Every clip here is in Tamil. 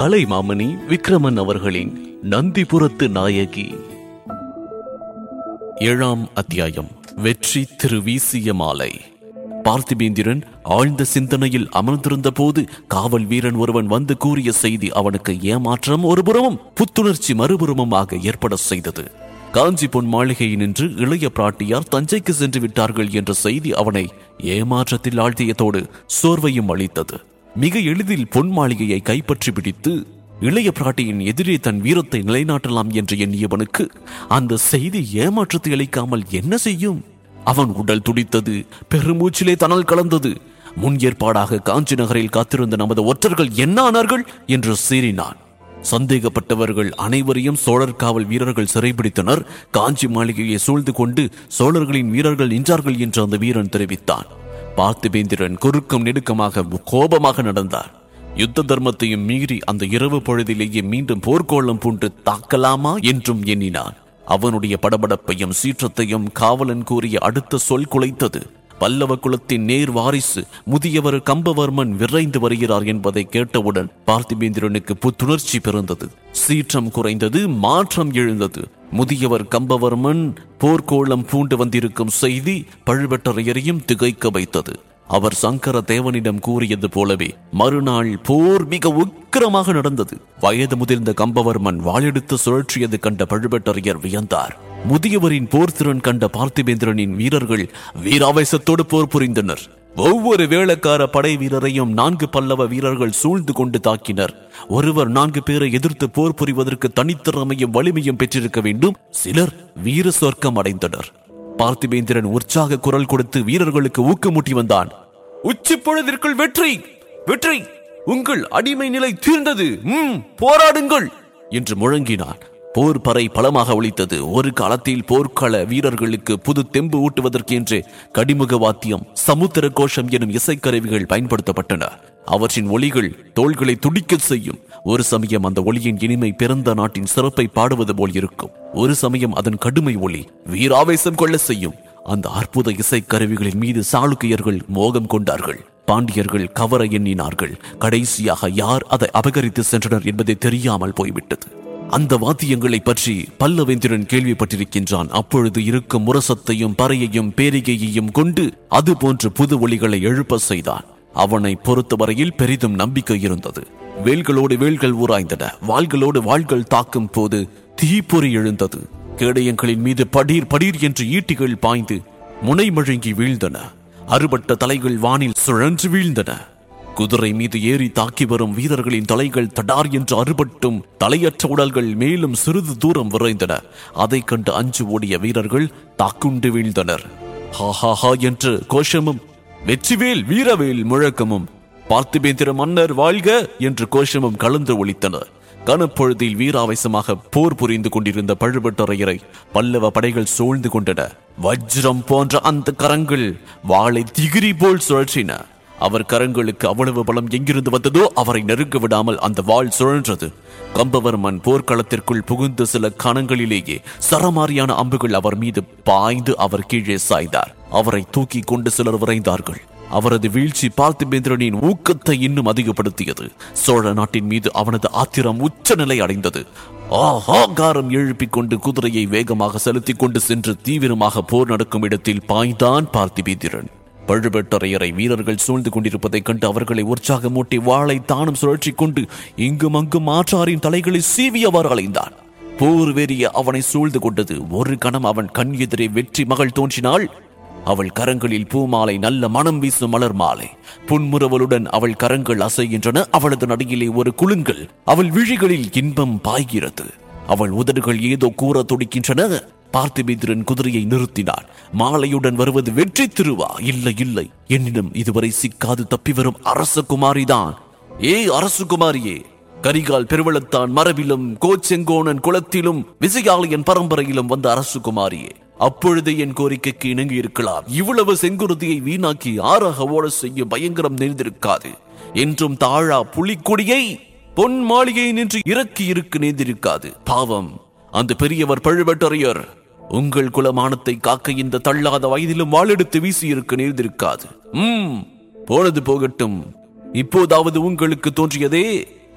கலைமாமணி விக்ரமன் அவர்களின் நந்திபுரத்து நாயகி ஏழாம் அத்தியாயம் வெற்றி திரு வீசிய மாலை பார்த்திபேந்திரன் ஆழ்ந்த சிந்தனையில் அமர்ந்திருந்த போது காவல் வீரன் ஒருவன் வந்து கூறிய செய்தி அவனுக்கு ஏமாற்றம் ஒருபுறமும் புத்துணர்ச்சி மறுபுறமுமாக ஏற்பட செய்தது காஞ்சி பொன் மாளிகையினின்று இளைய பிராட்டியார் தஞ்சைக்கு சென்று விட்டார்கள் என்ற செய்தி அவனை ஏமாற்றத்தில் ஆழ்த்தியதோடு சோர்வையும் அளித்தது மிக எளிதில் பொன் மாளிகையை கைப்பற்றி பிடித்து இளைய பிராட்டியின் எதிரே தன் வீரத்தை நிலைநாட்டலாம் என்று எண்ணியவனுக்கு அந்த செய்தி ஏமாற்றத்தை அளிக்காமல் என்ன செய்யும் அவன் உடல் துடித்தது பெருமூச்சிலே தணல் கலந்தது முன் ஏற்பாடாக காஞ்சி நகரில் காத்திருந்த நமது ஒற்றர்கள் என்ன ஆனார்கள் என்று சீறினான் சந்தேகப்பட்டவர்கள் அனைவரையும் சோழர் காவல் வீரர்கள் சிறைபிடித்தனர் காஞ்சி மாளிகையை சூழ்ந்து கொண்டு சோழர்களின் வீரர்கள் நின்றார்கள் என்று அந்த வீரன் தெரிவித்தான் பார்த்திபேந்திரன் குறுக்கம் நெடுக்கமாக கோபமாக நடந்தார் யுத்த தர்மத்தையும் மீறி அந்த இரவு பொழுதிலேயே மீண்டும் போர்க்கோளம் பூண்டு தாக்கலாமா என்றும் எண்ணினான் அவனுடைய படபடப்பையும் சீற்றத்தையும் காவலன் கூறிய அடுத்த சொல் குலைத்தது பல்லவ குலத்தின் நேர் வாரிசு முதியவர் கம்பவர்மன் விரைந்து வருகிறார் என்பதை கேட்டவுடன் பார்த்திபேந்திரனுக்கு புத்துணர்ச்சி பிறந்தது சீற்றம் குறைந்தது மாற்றம் எழுந்தது முதியவர் கம்பவர்மன் போர்க்கோளம் பூண்டு வந்திருக்கும் செய்தி பழுவேட்டரையரையும் திகைக்க வைத்தது அவர் சங்கர தேவனிடம் கூறியது போலவே மறுநாள் போர் மிக உக்கிரமாக நடந்தது வயது முதிர்ந்த கம்பவர்மன் வாளெடுத்து சுழற்றியது கண்ட பழுவேட்டரையர் வியந்தார் முதியவரின் போர் திறன் கண்ட பார்த்திபேந்திரனின் வீரர்கள் வீராவேசத்தோடு போர் புரிந்தனர் ஒவ்வொரு வேளக்கார படை வீரரையும் நான்கு பல்லவ வீரர்கள் சூழ்ந்து கொண்டு தாக்கினர் ஒருவர் நான்கு பேரை எதிர்த்து போர் புரிவதற்கு தனித்திறமையும் வலிமையும் பெற்றிருக்க வேண்டும் சிலர் வீர சொர்க்கம் அடைந்தனர் பார்த்திபேந்திரன் உற்சாக குரல் கொடுத்து வீரர்களுக்கு ஊக்கமூட்டி வந்தான் உச்சி பொழுதிற்குள் வெற்றி வெற்றி உங்கள் அடிமை நிலை தீர்ந்தது ம் போராடுங்கள் என்று முழங்கினான் போர் பறை பலமாக ஒலித்தது ஒரு காலத்தில் போர்க்கள வீரர்களுக்கு புது தெம்பு ஊட்டுவதற்கென்று கடிமுக வாத்தியம் சமுத்திர கோஷம் எனும் இசைக்கருவிகள் பயன்படுத்தப்பட்டன அவற்றின் ஒலிகள் தோள்களை துடிக்கச் செய்யும் ஒரு சமயம் அந்த ஒளியின் இனிமை பிறந்த நாட்டின் சிறப்பை பாடுவது போல் இருக்கும் ஒரு சமயம் அதன் கடுமை ஒளி வீராவேசம் கொள்ள செய்யும் அந்த அற்புத இசைக்கருவிகளின் மீது சாளுக்கியர்கள் மோகம் கொண்டார்கள் பாண்டியர்கள் கவர எண்ணினார்கள் கடைசியாக யார் அதை அபகரித்து சென்றனர் என்பதை தெரியாமல் போய்விட்டது அந்த வாத்தியங்களை பற்றி பல்லவேந்திரன் கேள்விப்பட்டிருக்கின்றான் அப்பொழுது இருக்கும் முரசத்தையும் பறையையும் பேரிகையையும் கொண்டு அது போன்று புது ஒளிகளை எழுப்ப செய்தான் அவனை பொறுத்தவரையில் பெரிதும் நம்பிக்கை இருந்தது வேல்களோடு வேல்கள் ஊராய்ந்தன வாள்களோடு வாள்கள் தாக்கும் போது தீப்பொறி எழுந்தது கேடயங்களின் மீது படீர் படீர் என்று ஈட்டிகள் பாய்ந்து முனை மழுங்கி வீழ்ந்தன அறுபட்ட தலைகள் வானில் சுழன்று வீழ்ந்தன குதிரை மீது ஏறி தாக்கி வரும் வீரர்களின் தலைகள் தடார் என்று அறுபட்டும் தலையற்ற உடல்கள் மேலும் சிறிது தூரம் விரைந்தன அதைக் கண்டு அஞ்சு ஓடிய வீரர்கள் தாக்குண்டு வீழ்ந்தனர் ஹா ஹா ஹா என்று கோஷமும் வெற்றிவேல் வீரவேல் முழக்கமும் பார்த்திபேந்திர மன்னர் வாழ்க என்று கோஷமும் கலந்து ஒலித்தன கனப்பொழுதில் வீராவேசமாக போர் புரிந்து கொண்டிருந்த பழுவேட்டரையரை பல்லவ படைகள் சூழ்ந்து கொண்டன வஜ்ரம் போன்ற அந்த கரங்கள் வாளை திகிரி போல் சுழற்றின அவர் கரங்களுக்கு அவ்வளவு பலம் எங்கிருந்து வந்ததோ அவரை நெருங்க விடாமல் அந்த வாள் சுழன்றது கம்பவர்மன் போர்க்களத்திற்குள் புகுந்த சில கணங்களிலேயே சரமாரியான அம்புகள் அவர் மீது பாய்ந்து அவர் கீழே சாய்ந்தார் அவரை தூக்கி கொண்டு சிலர் விரைந்தார்கள் அவரது வீழ்ச்சி பார்த்திபேந்திரனின் ஊக்கத்தை இன்னும் அதிகப்படுத்தியது சோழ நாட்டின் மீது அவனது ஆத்திரம் உச்சநிலை அடைந்தது ஆகாரம் எழுப்பிக் கொண்டு குதிரையை வேகமாக செலுத்திக் கொண்டு சென்று தீவிரமாக போர் நடக்கும் இடத்தில் பாய்ந்தான் பார்த்திபேந்திரன் பழுவேட்டரையரை வீரர்கள் சூழ்ந்து கொண்டிருப்பதைக் கண்டு அவர்களை உற்சாகமூட்டி வாளை தானும் சுழற்றிக் கொண்டு இங்கும் அங்கும் ஆற்றாரின் தலைகளை சீவியவாறு அலைந்தான் போர் வெறிய அவனை சூழ்ந்து கொண்டது ஒரு கணம் அவன் கண் எதிரே வெற்றி மகள் தோன்றினாள் அவள் கரங்களில் பூமாலை நல்ல மனம் வீசும் மலர் மாலை புன்முறுவலுடன் அவள் கரங்கள் அசைகின்றன அவளது நடையிலே ஒரு குலுங்கல் அவள் விழிகளில் இன்பம் பாய்கிறது அவள் உதடுகள் ஏதோ கூற துடிக்கின்றன பார்த்திபேந்திரன் குதிரையை நிறுத்தினான் மாலையுடன் வருவது வெற்றி திருவா இல்லை இல்லை என்னிடம் இதுவரை சிக்காது தப்பி வரும் அரசகுமாரிதான் ஏய் அரசகுமாரியே கரிகால் பெருவளத்தான் மரபிலும் கோச்செங்கோணன் குலத்திலும் விஜயாலயன் பரம்பரையிலும் வந்த அரசுகுமாரியே அப்பொழுது என் கோரிக்கைக்கு இணங்கி இருக்கலாம் இவ்வளவு செங்குருதியை வீணாக்கி ஆறாக ஓட செய்ய பயங்கரம் நேர்ந்திருக்காது என்றும் தாழா புலிக்கொடியை பொன் மாளிகை நின்று இறக்கி இருக்கு நேர்ந்திருக்காது பாவம் அந்த பெரியவர் பழுவேட்டரையர் உங்கள் குலமானத்தை காக்க இந்த தள்ளாத வயதிலும் வாளெடுத்து வீசி இருக்க நேர்ந்திருக்காது ம் போனது போகட்டும் இப்போதாவது உங்களுக்கு தோன்றியதே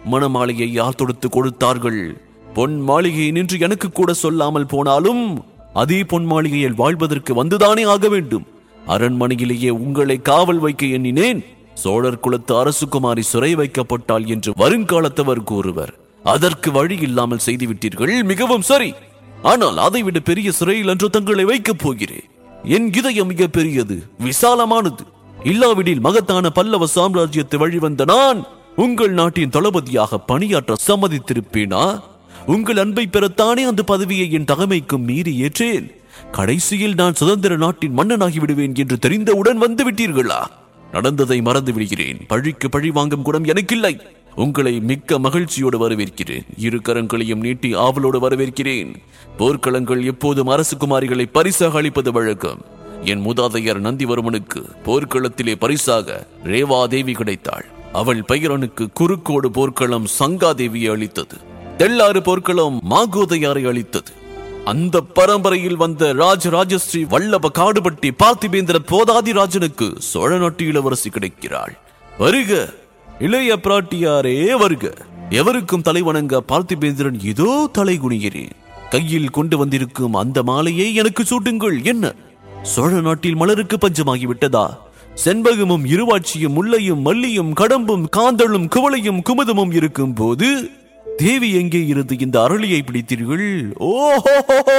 மணமாளிகை யார் தொடுத்து கொடுத்தார்கள் பொன் மாளிகை நின்று எனக்கு கூட சொல்லாமல் போனாலும் அதே பொன் மாளிகையில் வாழ்வதற்கு வந்துதானே ஆக வேண்டும் அரண்மனையிலேயே உங்களை காவல் வைக்க எண்ணினேன் சோழர் குலத்து அரசுகுமாரி சிறை வைக்கப்பட்டாள் என்று வருங்காலத்தவர் கூறுவர் அதற்கு வழி இல்லாமல் செய்துவிட்டீர்கள் மிகவும் சரி ஆனால் அதைவிட பெரிய சிறையில் அன்று தங்களை வைக்கப் போகிறேன் என் இதயம் மிக பெரியது விசாலமானது இல்லாவிடில் மகத்தான பல்லவ சாம்ராஜ்யத்தை வழிவந்த நான் உங்கள் நாட்டின் தளபதியாக பணியாற்ற சம்மதித்திருப்பேனா உங்கள் அன்பை பெறத்தானே அந்த பதவியை என் தகமைக்கும் மீறி ஏற்றேன் கடைசியில் நான் சுதந்திர நாட்டின் மன்னனாகி விடுவேன் என்று தெரிந்தவுடன் வந்து விட்டீர்களா நடந்ததை மறந்து விடுகிறேன் பழிக்கு பழி வாங்கும் குணம் எனக்கில்லை உங்களை மிக்க மகிழ்ச்சியோடு வரவேற்கிறேன் இரு கரங்களையும் நீட்டி ஆவலோடு வரவேற்கிறேன் போர்க்களங்கள் எப்போதும் அரசு குமாரிகளை பரிசாக அளிப்பது வழக்கம் என் மூதாதையர் நந்திவர்மனுக்கு போர்க்களத்திலே பரிசாக ரேவாதேவி கிடைத்தாள் அவள் பெயரனுக்கு குறுக்கோடு போர்க்களம் சங்காதேவியை அளித்தது தெள்ளாறு போர்க்களம் மாகோதையாரை அளித்தது அந்த பரம்பரையில் வந்த ராஜராஜஸ்ரீ வல்லப காடுபட்டி பார்த்திபேந்திர போதாதிராஜனுக்கு சோழ நாட்டு இளவரசி கிடைக்கிறாள் வருக இளைய பிராட்டியாரே வருக எவருக்கும் தலைவணங்க பார்த்திபேந்திரன் இதோ தலை குனிகிறேன் கையில் கொண்டு வந்திருக்கும் அந்த மாலையை எனக்கு சூட்டுங்கள் என்ன சோழ நாட்டில் மலருக்கு பஞ்சமாகி விட்டதா செண்பகமும் இருவாட்சியும் முல்லையும் மல்லியும் கடம்பும் காந்தளும் குவளையும் குமுதமும் இருக்கும் போது தேவி எங்கே இருந்து இந்த அரளியை பிடித்தீர்கள் ஓஹோ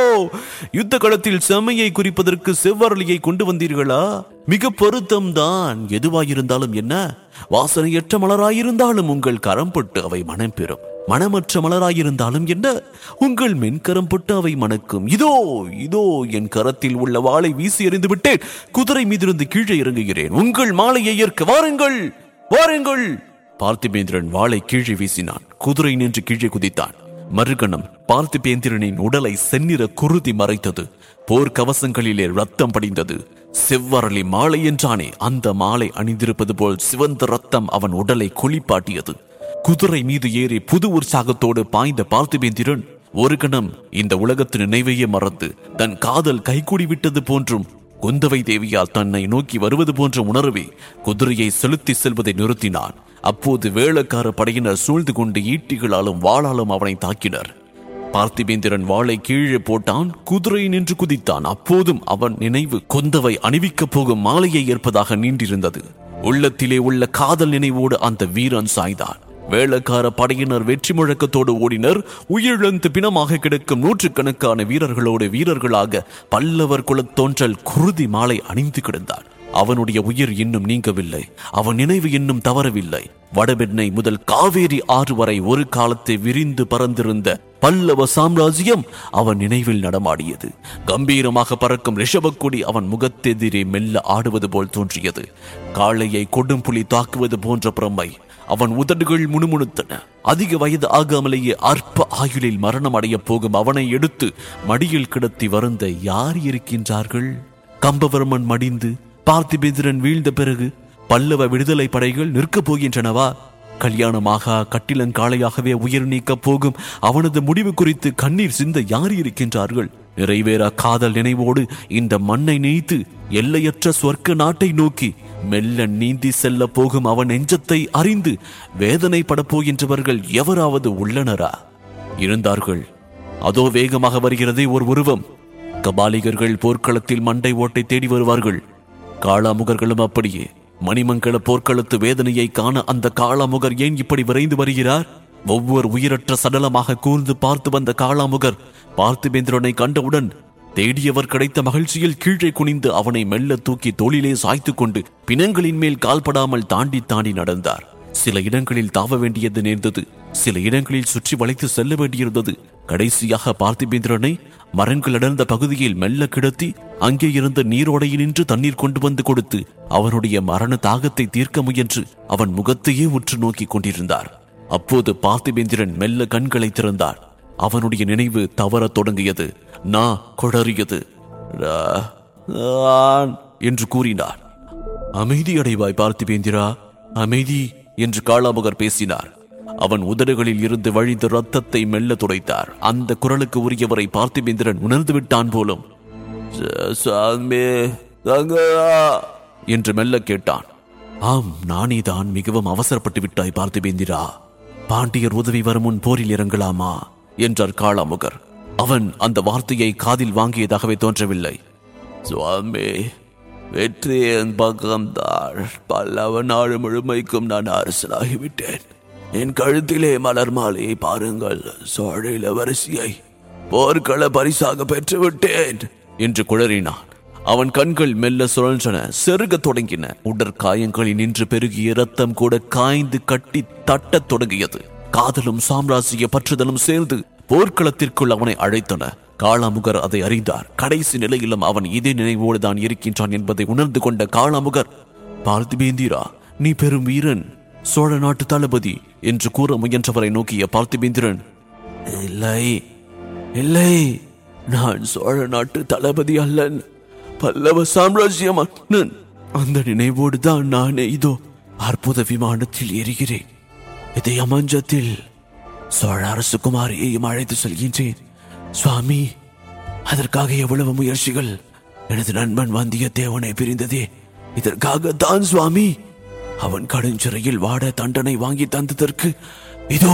யுத்த களத்தில் செம்மையை குறிப்பதற்கு செவ்வரளியை கொண்டு வந்தீர்களா மிக பொருத்தம்தான் எதுவாயிருந்தாலும் என்ன வாசனையற்ற மலராயிருந்தாலும் உங்கள் கரம் பட்டு அவை மனம் பெறும் மனமற்ற மலராயிருந்தாலும் என்ன உங்கள் மென்கரம் பட்டு அவை மணக்கும் இதோ இதோ என் கரத்தில் உள்ள வாளை வீசி எறிந்து விட்டேன் குதிரை மீதிருந்து கீழே இறங்குகிறேன் உங்கள் மாலையை ஏற்க வாருங்கள் வாருங்கள் பார்த்திபேந்திரன் வாளை கீழே வீசினான் குதிரை நின்று கீழே குதித்தான் மறுகணம் பார்த்திபேந்திரனின் உடலை செந்நிற குருதி மறைத்தது போர் கவசங்களிலே ரத்தம் படிந்தது செவ்வரளி மாலை என்றானே அந்த மாலை அணிந்திருப்பது போல் சிவந்த ரத்தம் அவன் உடலை குளிப்பாட்டியது குதிரை மீது ஏறி புது உற்சாகத்தோடு பாய்ந்த பார்த்திபேந்திரன் ஒரு கணம் இந்த உலகத்து நினைவையே மறந்து தன் காதல் கைகூடி விட்டது போன்றும் குந்தவை தேவியால் தன்னை நோக்கி வருவது போன்ற உணர்வே குதிரையை செலுத்தி செல்வதை நிறுத்தினான் அப்போது வேளக்கார படையினர் சூழ்ந்து கொண்டு ஈட்டிகளாலும் வாளாலும் அவனை தாக்கினர் பார்த்திபேந்திரன் வாளை கீழே போட்டான் குதிரை நின்று குதித்தான் அப்போதும் அவன் நினைவு கொந்தவை அணிவிக்கப் போகும் மாலையை ஏற்பதாக நீண்டிருந்தது உள்ளத்திலே உள்ள காதல் நினைவோடு அந்த வீரன் சாய்ந்தான் வேளக்கார படையினர் வெற்றி முழக்கத்தோடு ஓடினர் உயிரிழந்து பிணமாக கிடக்கும் நூற்றுக்கணக்கான வீரர்களோடு வீரர்களாக பல்லவர் குலத்தோன்றல் குருதி மாலை அணிந்து கிடந்தான் அவனுடைய உயிர் இன்னும் நீங்கவில்லை அவன் நினைவு இன்னும் தவறவில்லை வடபெண்ணை முதல் காவேரி ஆறு வரை ஒரு காலத்தை விரிந்து பறந்திருந்த பல்லவ சாம்ராஜ்யம் அவன் நினைவில் நடமாடியது கம்பீரமாக பறக்கும் ரிஷபக்கொடி அவன் முகத்தெதிரே மெல்ல ஆடுவது போல் தோன்றியது காளையை கொடும்புலி தாக்குவது போன்ற பிரமை அவன் உதடுகள் முணுமுணுத்தன அதிக வயது ஆகாமலேயே அற்ப ஆயுளில் மரணம் அடையப் போகும் அவனை எடுத்து மடியில் கிடத்தி வருந்த யார் இருக்கின்றார்கள் கம்பவர்மன் மடிந்து பார்த்திபேந்திரன் வீழ்ந்த பிறகு பல்லவ விடுதலை படைகள் நிற்கப் போகின்றனவா கல்யாணமாக கட்டிலங்காளையாகவே உயிர் நீக்கப் போகும் அவனது முடிவு குறித்து கண்ணீர் சிந்த யார் இருக்கின்றார்கள் நிறைவேற காதல் நினைவோடு இந்த மண்ணை நீத்து எல்லையற்ற சொர்க்க நாட்டை நோக்கி மெல்ல நீந்தி செல்ல போகும் அவன் நெஞ்சத்தை அறிந்து வேதனைப்படப் போகின்றவர்கள் எவராவது உள்ளனரா இருந்தார்கள் அதோ வேகமாக வருகிறதே ஒரு உருவம் கபாலிகர்கள் போர்க்களத்தில் மண்டை ஓட்டை தேடி வருவார்கள் காளாமுகர்களும் அப்படியே மணிமங்கல போர்க்களத்து வேதனையை காண அந்த காளாமுகர் ஏன் இப்படி விரைந்து வருகிறார் ஒவ்வொரு உயிரற்ற சடலமாக கூர்ந்து பார்த்து வந்த காளாமுகர் பார்த்திபேந்திரனை கண்டவுடன் தேடியவர் கிடைத்த மகிழ்ச்சியில் கீழே குனிந்து அவனை மெல்ல தூக்கி தோளிலே சாய்த்து கொண்டு பிணங்களின் மேல் கால்படாமல் தாண்டி தாண்டி நடந்தார் சில இடங்களில் தாவ வேண்டியது நேர்ந்தது சில இடங்களில் சுற்றி வளைத்து செல்ல வேண்டியிருந்தது கடைசியாக பார்த்திபேந்திரனை மரங்கள் அடர்ந்த பகுதியில் மெல்ல கிடத்தி அங்கே இருந்த நீரோடையில் நின்று தண்ணீர் கொண்டு வந்து கொடுத்து அவனுடைய மரண தாகத்தை தீர்க்க முயன்று அவன் முகத்தையே உற்று நோக்கி கொண்டிருந்தார் அப்போது பார்த்திபேந்திரன் மெல்ல கண்களை திறந்தார் அவனுடைய நினைவு தவறத் தொடங்கியது நா கொடறியது "ரா- ஆன்" என்று கூறினார் அமைதி அடைவாய் பார்த்திபேந்திரா அமைதி என்று காளாமுகர் பேசினார் அவன் உதடுகளில் இருந்து வழிந்த ரத்தத்தை மெல்ல துடைத்தார் அந்த குரலுக்கு உரியவரை பார்த்திபேந்திரன் உணர்ந்து விட்டான் போலும் "ச- சாமி தங்கா" என்று மெல்ல கேட்டான் ஆம் நானே தான் மிகவும் அவசரப்பட்டு விட்டாய் பார்த்திபேந்திரா பாண்டியர் உதவி வரும் முன் போரில் இறங்கலாமா என்றார் காளாமுகர் அவன் அந்த வார்த்தையை காதில் வாங்கியதாகவே தோன்றவில்லை சுவாமி வெற்றி என் பக்கம்தான் பல்லவ நாடு முழுமைக்கும் நான் அரசனாகிவிட்டேன் என் கழுத்திலே மலர் மாலையை பாருங்கள் சோழ இளவரசியை போர்க்கள பரிசாக பெற்றுவிட்டேன் என்று குழறினான் அவன் கண்கள் மெல்ல சுழன்றன செருகத் தொடங்கின உடற்காயங்களில் நின்று பெருகிய ரத்தம் கூட காய்ந்து கட்டி தட்டத் தொடங்கியது காதலும் சாம்ராஜ்ய பற்றுதலும் சேர்ந்து போர்க்களத்திற்குள் அவனை அழைத்தன காளாமுகர் அதை அறிந்தார் கடைசி நிலையிலும் அவன் இதே நினைவோடு தான் இருக்கின்றான் என்பதை உணர்ந்து கொண்ட காளாமுகர் பார்த்திபேந்திரா நீ பெரும் வீரன் சோழ நாட்டு தளபதி என்று கூற முயன்றவரை நோக்கிய பார்த்திபேந்திரன் இல்லை இல்லை நான் சோழ நாட்டு தளபதி அல்லன் பல்லவ சாம்ராஜ்ய மன்னன் அந்த நினைவோடு தான் நானே இதோ அற்புத விமானத்தில் ஏறுகிறேன் இதை அமஞ்சத்தில் சோழ அரசுகுமாரியையும் அழைத்து செல்கின்றேன் சுவாமி அதற்காக எவ்வளவு முயற்சிகள் எனது நண்பன் வந்தியத்தேவனை பிரிந்ததே இதற்காக தான் சுவாமி அவன் கடுஞ்சிறையில் வாட தண்டனை வாங்கி தந்ததற்கு இதோ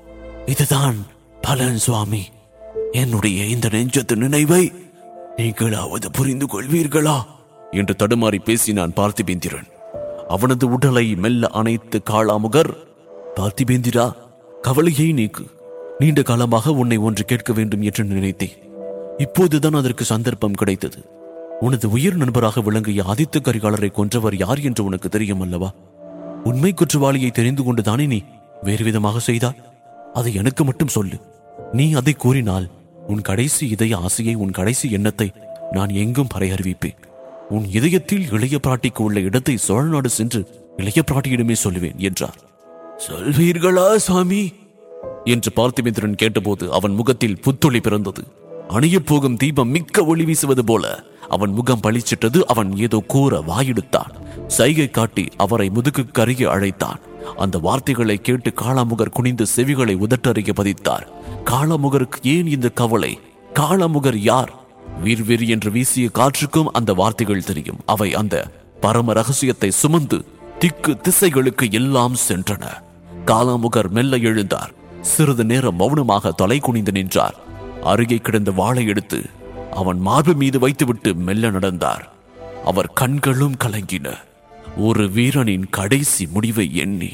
இதுதான் பலன் சுவாமி என்னுடைய இந்த நெஞ்சத்து நினைவை நீங்களாவது புரிந்து கொள்வீர்களா என்று தடுமாறி பேசினான் பார்த்திபேந்திரன் அவனது உடலை மெல்ல அணைத்து காளாமுகர் பார்த்திபேந்திரா கவலையை நீக்கு நீண்ட காலமாக உன்னை ஒன்று கேட்க வேண்டும் என்று நினைத்தேன் இப்போதுதான் அதற்கு சந்தர்ப்பம் கிடைத்தது உனது உயிர் நண்பராக விளங்கிய ஆதித்த கரிகாலரை கொன்றவர் யார் என்று உனக்கு தெரியும் அல்லவா உண்மை குற்றவாளியை தெரிந்து கொண்டுதானே நீ வேறு விதமாக செய்தாய் அதை எனக்கு மட்டும் சொல்லு நீ அதை கூறினால் உன் கடைசி இதய ஆசையை உன் கடைசி எண்ணத்தை நான் எங்கும் பறை அறிவிப்பேன் உன் இதயத்தில் இளைய பிராட்டிக்கு உள்ள இடத்தை சோழநாடு சென்று இளைய பிராட்டியிடமே சொல்லுவேன் என்றார் சொல்வீர்களா சுவாமி என்று பார்த்திபேந்திரன் கேட்டபோது அவன் முகத்தில் புத்தொளி பிறந்தது அணையப் போகும் தீபம் மிக்க ஒளி வீசுவது போல அவன் முகம் பளிச்சிட்டது அவன் ஏதோ கூற வாயெடுத்தான் சைகை காட்டி அவரை முதுகுக்கு அருகே அழைத்தான் அந்த வார்த்தைகளை கேட்டு காளாமுகர் குனிந்து செவிகளை உதட்டருகே பதித்தார் காளாமுகருக்கு ஏன் இந்த கவலை காளாமுகர் யார் வீர் வீர் என்று வீசிய காற்றுக்கும் அந்த வார்த்தைகள் தெரியும் அவை அந்த பரம ரகசியத்தை சுமந்து திக்கு திசைகளுக்கு எல்லாம் சென்றன காளாமுகர் மெல்ல எழுந்தார் சிறிது நேரம் மௌனமாக தலை குனிந்து நின்றார் அருகே கிடந்த வாளை எடுத்து அவன் மார்பு மீது வைத்துவிட்டு மெல்ல நடந்தார் அவர் கண்களும் கலங்கின ஒரு வீரனின் கடைசி முடிவை எண்ணி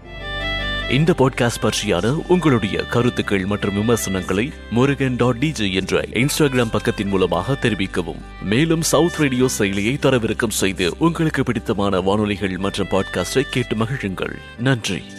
இந்த பாட்காஸ்ட் பற்றியான உங்களுடைய கருத்துக்கள் மற்றும் விமர்சனங்களை முருகன் டாட் டிஜே என்ற இன்ஸ்டாகிராம் பக்கத்தின் மூலமாக தெரிவிக்கவும் மேலும் சவுத் ரேடியோ செயலியை தரவிறக்கம் செய்து உங்களுக்கு பிடித்தமான வானொலிகள் மற்றும் பாட்காஸ்டை கேட்டு மகிழுங்கள் நன்றி